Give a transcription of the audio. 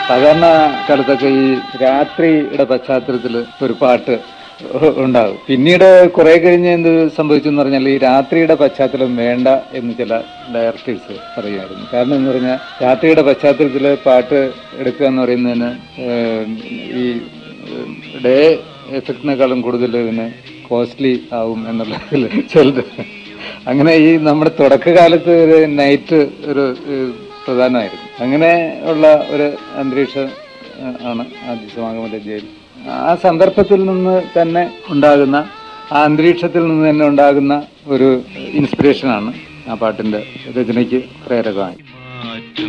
സാധാരണ കാലത്തൊക്കെ ഈ രാത്രിയുടെ പശ്ചാത്തലത്തിൽ ഒരു പാട്ട് ഉണ്ടാകും പിന്നീട് കുറെ കഴിഞ്ഞ് എന്ത് സംഭവിച്ചു എന്ന് പറഞ്ഞാൽ ഈ രാത്രിയുടെ പശ്ചാത്തലം വേണ്ട എന്ന് ചില ഡയറക്ടേഴ്സ് പറയുമായിരുന്നു കാരണം എന്ന് പറഞ്ഞാൽ രാത്രിയുടെ പശ്ചാത്തലത്തിൽ പാട്ട് എടുക്കുക എന്ന് പറയുന്നതിന് ഏഹ്, ഈ ഡേ എഫക്റ്റിനേക്കാളും കൂടുതൽ ഇതിന് കോസ്റ്റ്ലി ആവും എന്നുള്ളതിൽ ചിലത് അങ്ങനെ ഈ നമ്മുടെ തുടക്കകാലത്ത് ഒരു നൈറ്റ് ഒരു ഏഹ്, പ്രധാനമായിരുന്നു അങ്ങനെ ഉള്ള ഒരു അന്തരീക്ഷം ഏഹ്, ആണ് ആദ്യ സമാഗമ ജയിൽ ആ സന്ദർഭത്തിൽ നിന്ന് തന്നെ ഉണ്ടാകുന്ന ആ അന്തരീക്ഷത്തിൽ നിന്ന് തന്നെ ഉണ്ടാകുന്ന ഒരു ഇൻസ്പിറേഷനാണ് ആ പാട്ടിന്റെ രചനയ്ക്ക് പ്രേരകമായി